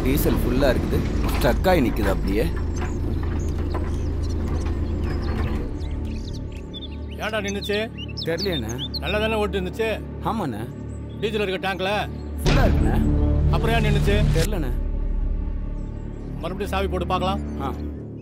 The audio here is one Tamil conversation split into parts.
டீசல் ஃபுல்லாக இருக்குது ஸ்டக்காகி நிற்குது அப்படியே ஏன்டா நின்றுச்சு தெரியலையாண்ணே நல்லா தானே ஓட்டு இருந்துச்சு ஆமாண்ணே டீசல் இருக்க டேங்க்ல ஃபுல்லாக இருக்குண்ணே அப்புறம் ஏன் நின்றுச்சு தெரிலண்ணே மறுபடியும் சாவி போட்டு பார்க்கலாம் ஆ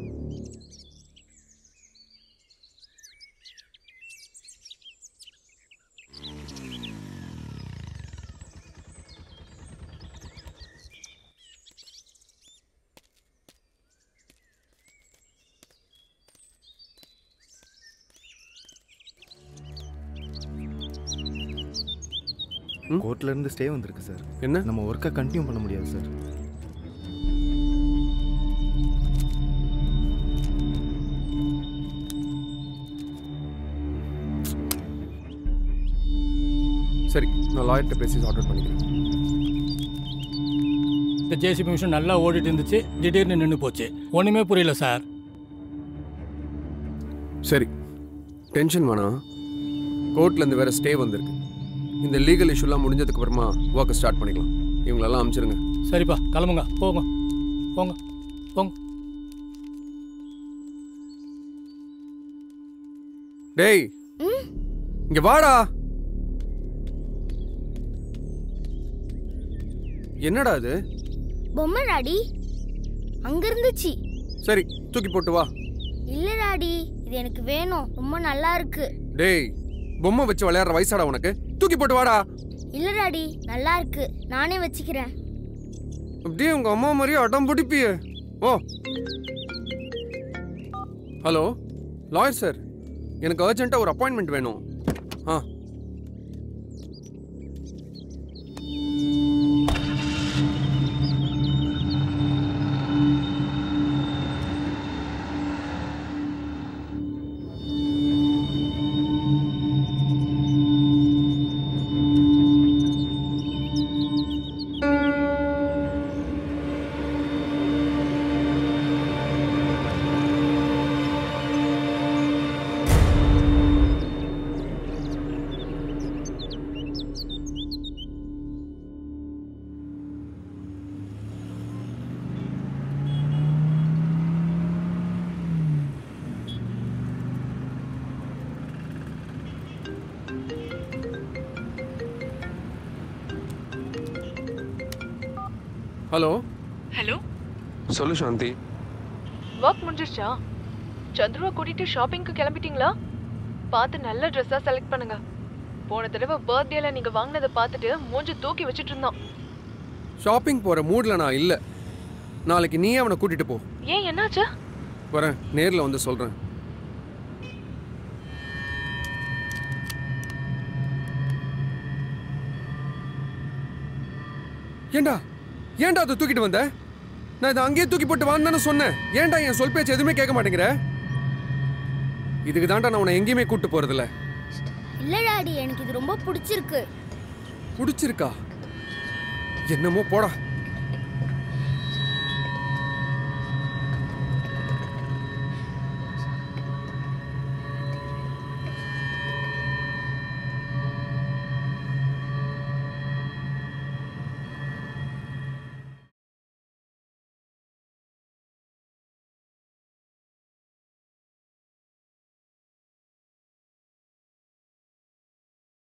கோர்ட்ல இருந்து ஸ்டே வந்திருக்கு சார் என்ன நம்ம ஒர்க்கை கண்டினியூ பண்ண முடியாது சார் சரி நான் லாயர்கிட்ட பேசி சார்ட் அவுட் பண்ணிக்கிறேன் இந்த ஜேசிபி மிஷின் நல்லா ஓடிட்டு இருந்துச்சு திடீர்னு நின்று போச்சு ஒன்றுமே புரியல சார் சரி டென்ஷன் வேணாம் கோர்ட்லேருந்து வேற ஸ்டே வந்திருக்கு இந்த லீகல் இஷ்யூலாம் முடிஞ்சதுக்கு அப்புறமா ஒர்க்கை ஸ்டார்ட் பண்ணிக்கலாம் இவங்களெல்லாம் அனுப்பிச்சிருங்க சரிப்பா கிளம்புங்க போங்க போங்க போங்க டேய் இங்க வாடா என்னடா இது பொம்மை டாடி அங்க இருந்துச்சு சரி தூக்கி போட்டு வா இல்ல டாடி இது எனக்கு வேணும் ரொம்ப நல்லா இருக்கு டேய் பொம்மை வச்சு விளையாடுற வயசாடா உனக்கு தூக்கி போட்டு வாடா இல்ல டாடி நல்லா இருக்கு நானே வச்சுக்கிறேன் அப்படியே உங்க அம்மா மாதிரியே அடம் பிடிப்பியே ஓ ஹலோ லாயர் சார் எனக்கு அர்ஜென்ட்டாக ஒரு அப்பாயின்மெண்ட் வேணும் ஆ ஹலோ ஹலோ சொல்லு சாந்தி ஒர்க் முடிஞ்சிருச்சா சந்துருவா கூட்டிட்டு ஷாப்பிங்க்கு கிளம்பிட்டீங்களா பார்த்து நல்ல ட்ரெஸ்ஸாக செலக்ட் பண்ணுங்க போன தடவை பர்த்டேல நீங்க வாங்கினதை பார்த்துட்டு மூஞ்சி தூக்கி வச்சுட்டு இருந்தான் ஷாப்பிங் போகிற மூடில் நான் இல்லை நாளைக்கு நீயே அவனை கூட்டிகிட்டு போ ஏன் என்னாச்சு வரேன் நேரில் வந்து சொல்கிறேன் ஏண்டா ஏன்டா அதை தூக்கிட்டு வந்த நான் இதை அங்கேயே தூக்கி போட்டு வான்னு சொன்னேன் ஏன்டா என் சொல் பேச்சு எதுவுமே கேட்க மாட்டேங்கிற இதுக்கு தான்டா நான் உன்னை எங்கேயுமே கூட்டு போறதில்ல இல்ல டாடி எனக்கு இது ரொம்ப பிடிச்சிருக்கு பிடிச்சிருக்கா என்னமோ போடா